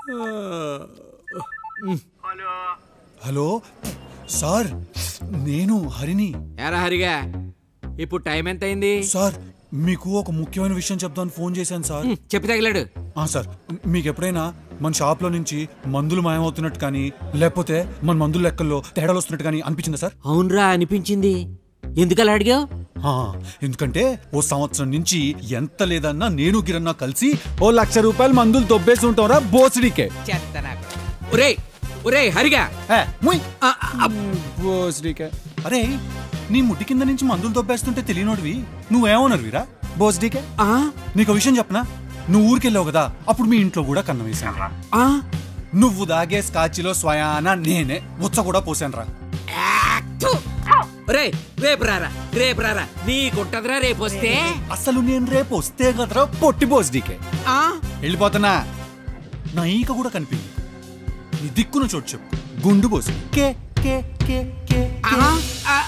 Hello sir నేను హరిని ఎరా హరిగా ఇప్పుడు టైం ఎంత అయింది సార్ మీకు ఒక ముఖ్యమైన విషయం చెప్దామని ఫోన్ చేశాను సార్ చెప్పి తగిలాడు ఆ సార్ మీకు ఎప్పుడైనా మన షాప్ లో నుంచి మందులు మాయమవుతున్నట్టు కానీ లేకపోతే మన మందుల లెక్కల్లో తేడాలు వస్తున్నట్టు కానీ అనిపించిందా సార్ అవునరా అనిపించింది ఎందుకలా అడిగావు ఆ, ఎందుకంటే ఓ సంవత్సరం నుంచి ఎంత లేదన్నా నేను గిరన్నా కలిసి ఓ లక్ష రూపాయలు మందులు దొబ్బేసి ఉంటాంరా బోసిడికే ఒరే ఒరే హరిగా ఏ, ముయ్. బోసిడికే అరే నీ ముడ్డి కింద నుంచి మందులు దొబ్బేస్తుంటే తెలియనోడివి నువ్వేమన్నారు వీరా బోసిడికే ఆ, నీకు విషయం చెప్పనా నువ్వు ఊరికెళ్ళావు కదా అప్పుడు మీ ఇంట్లో కూడా కన్నం వేసాను ఆ, నువ్వు దాగే స్కాచిలో స్వయాన నేనే ఉచ్చ కూడా పోసాను రా థు. ఒరే రేపు రారా రేపు రారా నీకుంటదిరా రేపు వస్తే అసలు నేను రేపు వస్తే కదరా పొట్టి బోసిడికే ఆ, వెళ్ళిపోతున్నా నా ఈక కూడా కనిపింది నీ దిక్కున చోటు చెప్పు గుండు పోసి కే కే కే కే ఆ, ఆ.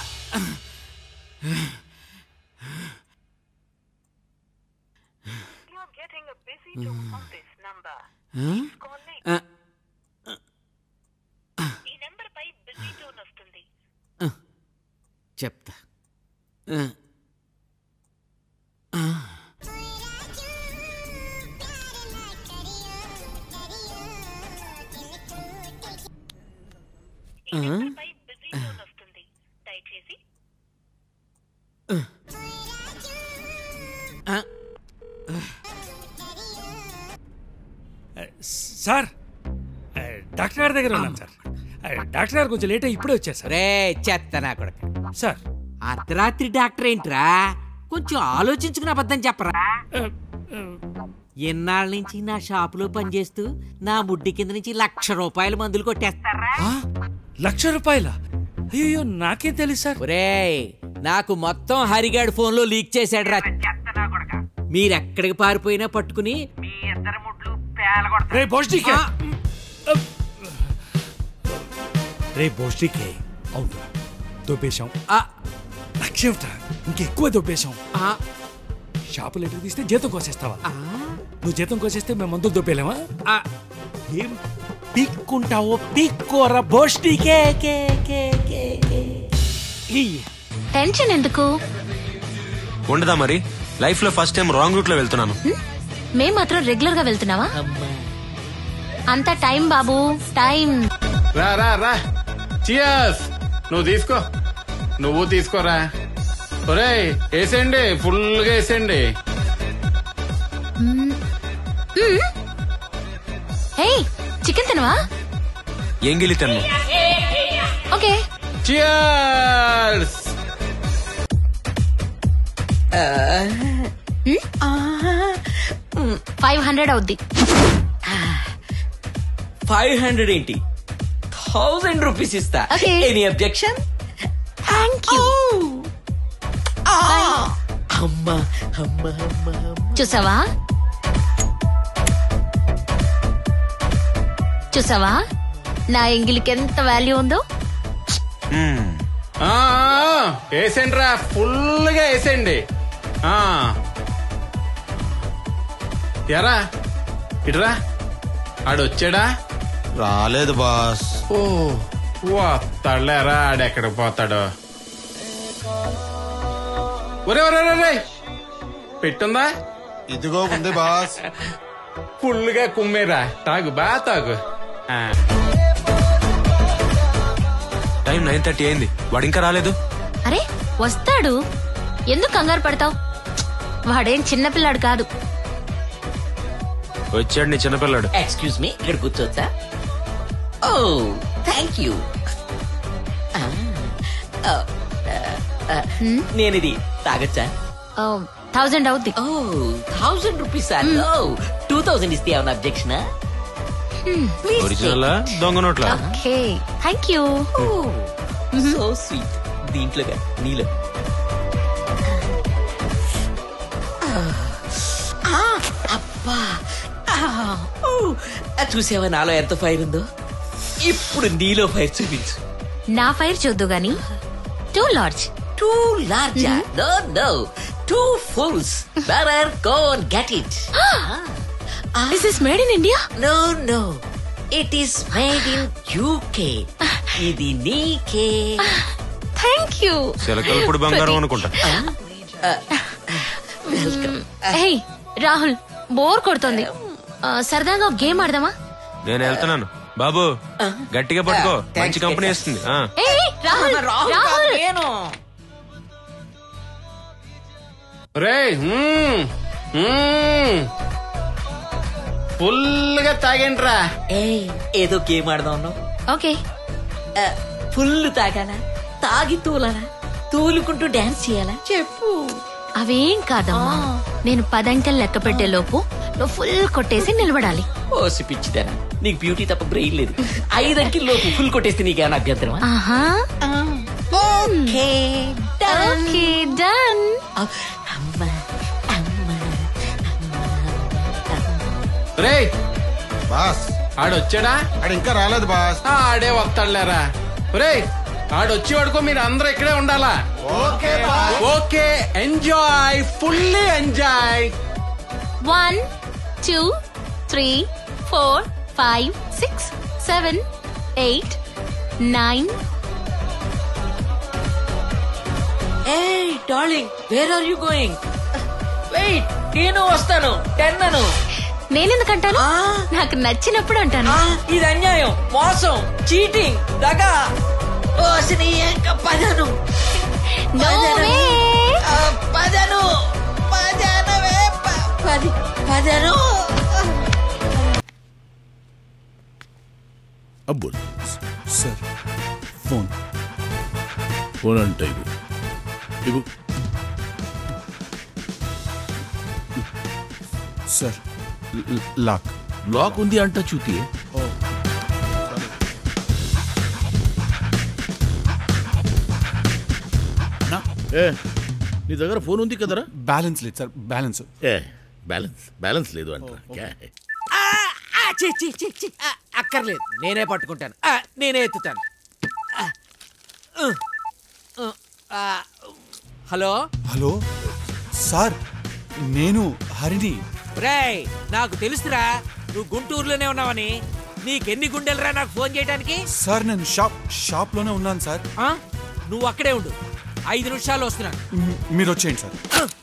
You're getting a busy tone on this number. ఆ? Call later. ఆ, ఈ నెంబర్ పై బిజీ టోన్ వస్తుంది చెప్తా ఆ. ఆ. ఈ నెంబర్ పై బిజీ టోన్ వస్తుంది దయచేసి ఆ. సార్ ఆ, డాక్టర్ గారి దగ్గర ఉన్నాను సార్ ఆ, డాక్టర్ గారు కొంచెం లేట్ అయ్యి ఇప్పుడే వచ్చారు సార్ రే చెత్త నా కొడుకు సార్ అర్ధరాత్రి డాక్టర్ ఏంట్రా కొంచెం ఆలోచించుకుని అబద్ధం చెప్పరా ఆ, ఎన్నాళ్ళ నుంచి నా షాపులో పనిచేస్తూ నా ముడ్డి కింద నుంచి లక్ష రూపాయల మందులు కొట్టేస్తారా ఆ, లక్ష రూపాయల అయ్యో నాకేం తెలుసు సార్ ఒరేయ్ నాకు మొత్తం హరిగాడి ఫోన్ లో లీక్ చేశాడు రా మీరెక్కడికి పారిపోయినా పట్టుకుని మీ ఇద్దరు ముడ్లు పేలగొడతా రే బోస్టికే ఆ, రే బోస్టికే అవును దొబ్బేశాం ఆ, లక్ష ఏమిట్రా? ఇంకెక్కువ దొబ్బేశాం ఆ, షాపు లెటర్ తీస్తే జీతం కోసేస్తావా ఆ, నువ్వు జీతం కోసేస్తే మేము మందులు దొబ్బేలేమా ఆ. ఏం పీక్కుంటావో పీక్కోరా బోస్టికే కే కే కే కే. ఈ. టెన్షన్ ఎందుకు ఉండదా మరి లైఫ్ లో ఫస్ట్ టైం రాంగ్ రూట్ లో వెళ్తున్నాను మేం మాత్రం రెగ్యులర్ గా వెళ్తున్నావా అంత టైం బాబు టైం రా రా రా చియర్స్ నువ్వు తీసుకో నువ్వు తీసుకోరా ఒరేయ్ వేసేయండి ఫుల్ గా వేసేయండి హే చికెన్ తినవా ఎంగిలి తన్ను ఓకే చియర్స్ ఫైవ్ హండ్రెడ్ అవుద్ది ఫైవ్ హండ్రెడ్ ఏంటి థౌసండ్ రూపీస్ ఇస్తా Okay. Any objection thank you అమ్మా అమ్మా అమ్మా చూసావా చూసావా నా ఎంగిలికి ఎంత వాల్యూ ఉందో వేసేయండి రా ఫుల్ గా వేసేయండి ఆ. ఎరా ఇటురా ఆడొచ్చాడా రాలేదు బాస్ ఓ వస్తాడులేరా ఆడెక్కడికి పోతాడు ఒరే ఒరే ఒరే, ఒరే పెట్టుందా ఇదిగో ఉంది బాస్ ఫుల్ గా కుమ్మేరా తాగు బా తాగు ఆ. టైం నైన్ థర్టీ అయింది వాడు ఇంకా రాలేదు అరే వస్తాడు ఎందుకు కంగారు పడతావు వాడేం చిన్నపిల్లాడు కాదు వచ్చాడు నీ చిన్నపిల్లాడు ఎక్స్క్యూజ్ మీ ఇక్కడ కూర్చోవచ్చా ఓ థ్యాంక్ యూ నేను ఇది తాగచ్చా థౌజండ్ అవుద్ది ఓ థౌసండ్ రూపీస్ టూ థౌసండ్ ఇస్తే ఏమన్నా అబ్జెక్షన్ ఒరిజినల్ దొంగ నోట్ల okay thank you so sweet దీంట్లో కాదు, నీలో ఆ, అబ్బా ఆ, ఊ. ఆ, చూసావా నాలో ఎంత ఫైర్ ఉందో ఇప్పుడు నీలో ఫైర్ చూపించు నా ఫైర్ చూద్దు గాని two large two large no no two fulls better go and get it is this made in India no no it is made in UK ఇది నీకే థ్యాంక్ యూ చిలకలప్పుడు బంగారం అనుకుంటా వెల్కమ్ హే రాహుల్ బోర్ కొడుతోంది ఆ, సరదాగా ఒక గేమ్ ఆడదామా నేను వెళ్తున్నాను బాబు గట్టిగా పట్టుకో మంచి కంపెనీ ఇస్తుంది ఆ. ఏయ్, రాహుల్ రాహుల్ నేను రే ఫుల్గా తాగండిరా ఏ ఏదో గేమ్ ఆడదాం అన్నావు ఓకే ఫుల్ తాగాల తాగి తూలనా తూలుకుంటూ డాన్స్ చేయాలా చెప్పు అవేం కాదమ్మా నేను పదంకెల్ లెక్క పెట్టే లోపు నువ్వు ఫుల్ కొట్టేసి నిలబడాలి ఓసి పిచ్చిదానా నీకు బ్యూటీ తప్ప బ్రెయిన్ లేదు ఐదంకి లోపు ఫుల్ కొట్టేస్తే నీకేమైనా అభ్యంతరమా ఆహా ఓకే ఓకే డన్ అమ్మా అమ్మా రే బాస్ ఆడొచ్చాడా ఆడు ఇంకా రాలేదు బాస్ ఆ, ఆడే వస్తాడులేరా రే ఆడొచ్చి వాడుకో మీరు అందరూ ఇక్కడే ఉండాలా okay boss okay enjoy fully enjoy one two three four five six seven eight nine ఏ darling where are you going wait నేను వస్తాను టెన్ అను నేనెందుకంటాను ఆ. నాకు నచ్చినప్పుడు అంటాను ఆ, ఇది అన్యాయం మోసం చీటింగ్ దగా ఓసిని ఎంక పదను No way. ఆ, పదను పదనవే ప- పది పదను అబ్బో సార్ ఫోన్ ఫోన్ అంటే ఇవ్వు ఇవ్వు సార్ ల- లాక్ లాక్ ఉంది అంట చూతి నా ఏ నీ దగ్గర ఫోన్ ఉంది కదరా బ్యాలెన్స్ లేదు సార్ బ్యాలెన్స్ ఏ బ్యాలెన్స్ బ్యాలెన్స్ లేదు అంట క్యా హై? ఆ, ఆ, చి, చి, చి, చి. ఆ, అక్కర్లేదు నేనే పట్టుకుంటాను ఆ, నేనే ఎత్తుతాను ఆ, ఉ, ఉ, ఆ, హలో హలో సార్ నేను హరిని రేయ్ నాకు తెలుసురా నువ్వు గుంటూరులోనే ఉన్నావని నీకెన్ని గుండెలరా నాకు ఫోన్ చేయడానికి సార్ నేను షాప్ షాప్లోనే ఉన్నాను సార్ ఆ? నువ్వు అక్కడే ఉండు ఐదు నిమిషాలు వస్తున్నాను మ్- మీరు వచ్చేయండి సార్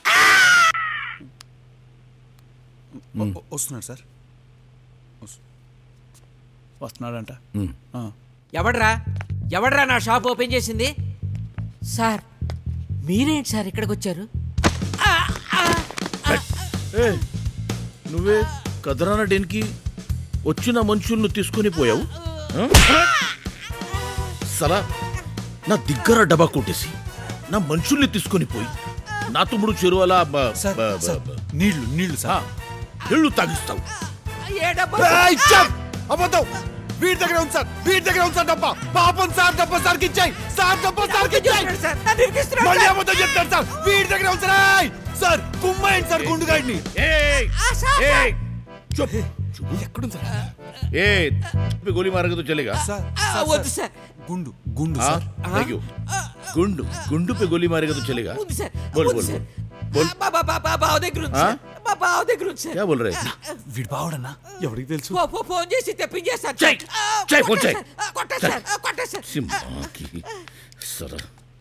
వ- వస్తున్నాడు సార్ వస్తు- వస్తున్నాడంట ఉమ్. ఆ. ఎవడ్రా ఎవడ్రా నా షాప్ ఓపెన్ చేసింది సార్ మీరేంటి సార్ ఇక్కడికి వచ్చారు ఆ, ఆ, ఏ నువ్వే కదరాన డెన్కి వచ్చిన మనుషులను తీసుకొని పోయావు ఆ? సలా నా దగ్గర డబ్బా కొట్టేసి నా మనుషుల్ని తీసుకొని పోయి నా తమ్ముడు చెరువలా బ- సార్ బ- బ- సార్ బ- నీళ్లు నీళ్లు ఆ, సార్ నీళ్లు తాగిస్తావు ఏ డబ్బా ఏయ్, చప్! అబద్ధం వీడి దగ్గర ఉంది సార్ వీడి దగ్గర ఉంది సార్ డబ్బా పాపం సార్ డబ్బా సార్కి ఇచ్చాయి సార్ డబ్బా సార్కి ఇచ్చాయి సార్ నన్ను ఇరికిస్తున్నాడు మళ్ళీ సార్. అబద్ధం చెప్తారు సార్ వీడి దగ్గర ఉంది సార్ ఏయ్! సార్ కుమ్మాయండి సార్ గుండుగాడిని ఏయ్! ఆ, సార్, ఏయ్! చుప్! ఎక్కడుంది సార్ ఏ पे गोली मारेगा तो चलेगा సార్ ఆ, సార్, వద్దు సార్. సార్ గుండు గుండు हाँ సార్ थैंक यू गुंडू गुंडू पे गोली मारेगा तो चलेगा ఉంది సార్ बोल ఉంది बोल సార్. बोल ఆ, బా- బా- బా- బా- బావ దగ్గర ఉంది ఆ? సార్ మా బావ దగ్గర ఉంది సార్ क्या बोल रहे हैं వీడి బావుడన్నా ఎవరికి తెలుసు ఫో- ఫో- ఫోన్ చేసి తెప్పించేస్తాను చెయ్. ఆ, చెయ్, ఫోన్ కొట్టండి చెయ్. సార్. ఆ, కొట్టండి సార్ ఆ, కొట్టండి సార్ सिम्मा की सरा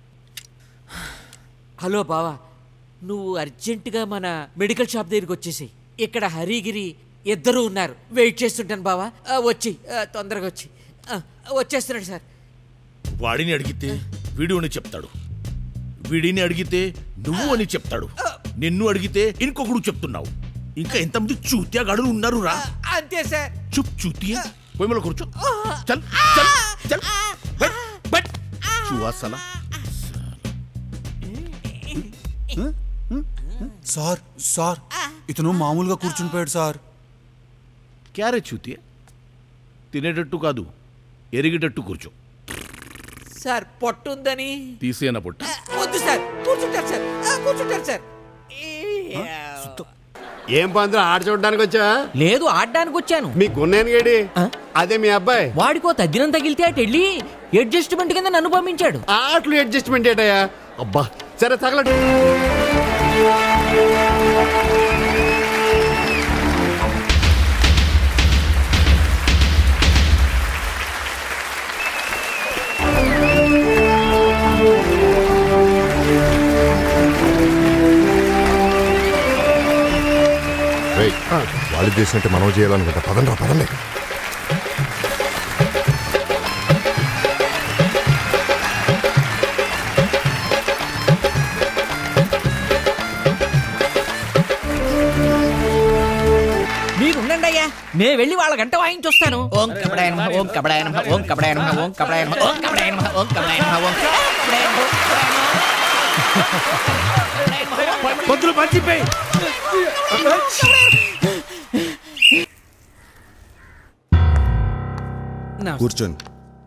హలో బావా నువ్వు అర్జెంటుగా మన మెడికల్ షాప్ దగ్గరికి వచ్చేసి ఇక్కడ హరిగిరి ఇద్దరు ఉన్నారు వెయిట్ చేస్తుంటాను బావా ఆ, వచ్చి ఆ, తొందరగా వచ్చి ఆ, వచ్చేస్తున్నాడు సార్ వాడిని అడిగితే వీడు అని చెప్తాడు వీడిని అడిగితే నువ్వు అని చెప్తాడు నిన్ను అడిగితే ఇంకొకడు చెప్తున్నావు ఇంకా ఎంతమంది చూత్యా గడులు ఉన్నారు రా అంతే సార్ చుప్ చూతియా పోయి కూర్చో చల్ చల్ చల్ బట్ బట్ చూవా సలా సార్ సార్ ఇతను మామూలుగా కూర్చుని పోయాడు సార్ క్యారే చూతియా తినేటట్టు కాదు ఎరిగేటట్టు కూర్చో సార్ పొట్టుందని తీసేన పొట్ట ఆ, వద్దు సార్ కూర్చుంటారు సార్ ఆ, కూర్చుంటారు సార్ ఈ, ఏం పంతులు ఆడ చూడడానికి వచ్చా లేదు ఆడడానికి వచ్చాను మీ గున్నేను గేడి అదే మీ అబ్బాయి వాడికో తగ్గినం తగిలితే అటు వెళ్ళి అడ్జస్ట్మెంట్ కింద నన్ను పంపించాడు ఆటలు అడ్జస్ట్మెంట్ ఏటయ్యా అబ్బా సరే తగలడు వాళ్ళు చేసినట్టు మనం చేయాలనుకుంటా పదండి రా పదండి మీరు ఉండండి అయ్యా నేను వెళ్ళి వాళ్ళ గంట వాయించొస్తాను ఓం కబడాయ నమః ఓం కబడాయ నమః ఓం కబడాయ నమః ఓం కబడాయ నమః ఓం కబడాయ నమః ఓం కబడాయ నమః ఓం కబడాయ నమః పొద్దులు మర్చిపోయి కూర్చోండి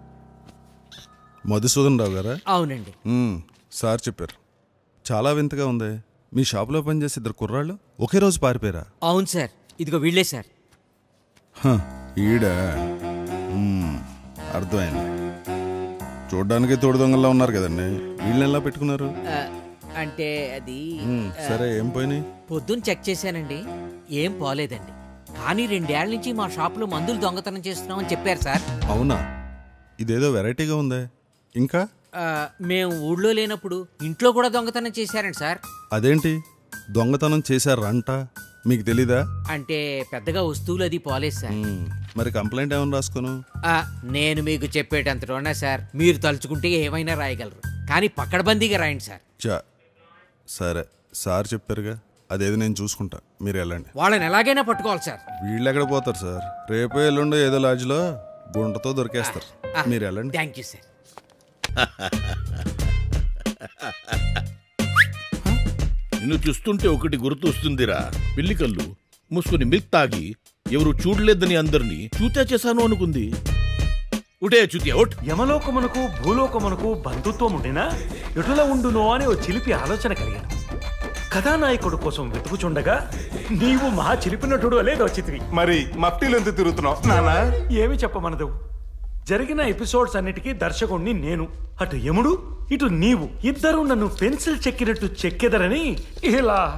మధుసూదన్ రావు గారా అవునండి మ్మ్, సార్ చెప్పారు చాలా వింతగా ఉంది మీ షాప్లో పనిచేసే ఇద్దరు కుర్రాళ్ళు ఒకే రోజు పారిపోయారా అవును సార్ ఇదిగో వీళ్ళే సార్ హ, ఈడా మ్మ్, అర్థమైంది చూడ్డానికి తోడు దొంగల్లా ఉన్నారు కదండి వీళ్ళని ఎలా పెట్టుకున్నారు ఆ, అంటే అది మ్మ్, ఆ, సరే ఏం పోయినాయి పొద్దున్న చెక్ చేశానండి ఏం పోలేదండి కానీ రెండేళ్ల నుంచి మా షాపులో మందులు దొంగతనం చేస్తున్నామని చెప్పారు సార్ అవునా ఇదేదో వెరైటీగా ఉందే ఇంకా ఆ, మేము ఊళ్ళో లేనప్పుడు ఇంట్లో కూడా దొంగతనం చేశారండి సార్ అదేంటి దొంగతనం చేశారంట మీకు తెలీదా అంటే పెద్దగా వస్తువులు అది పోలేదు సార్ మ్మ్, మరి కంప్లైంట్ ఏమైనా రాసుకోను ఆ, నేను మీకు చెప్పేటంతటోనా సార్ మీరు తలుచుకుంటే ఏమైనా రాయగలరు కానీ పక్కడబందీగా రాయండి సార్ చా సరే సార్ చెప్పారుగా అదేదో నేను చూసుకుంటా మీరు వెళ్ళండి వాళ్ళని ఎలాగైనా పట్టుకోవాలి సార్ వీళ్ళు ఎక్కడ పోతారు సార్ రేపో ఎల్లుండో ఏదో లాడ్జ్లో గుంటతో దొరికేస్తారు మీరు వెళ్ళండి థ్యాంక్ యూ సార్ నిన్ను చూస్తుంటే ఒకటి గుర్తు వస్తుందిరా పిల్లికల్లు మూసుకొని మిల్క్ తాగి ఎవరు చూడలేదని అందరినీ చూతే చేశాను అనుకుంది ఉటే చూతే ఒట్ యమలోకమునకు భూలోకమునకు బంధుత్వం ఉండినా ఎటుల ఉండునో అని ఓ చిలిపి ఆలోచన కలిగాను కథానాయకుడు కోసం వెతుకుచుండగా నీవు మహా చిలిపి నటుడు అలే దోచితివి మరి మఫ్టీలు ఎందుకు తిరుగుతున్నావు నానా ఏమి చెప్పమనదు జరిగిన ఎపిసోడ్స్ అన్నిటికీ దర్శకుణ్ణి నేను అటు యముడు ఇటు నీవు ఇద్దరు నన్ను పెన్సిల్ చెక్కినట్టు చెక్కెదరని ఇలా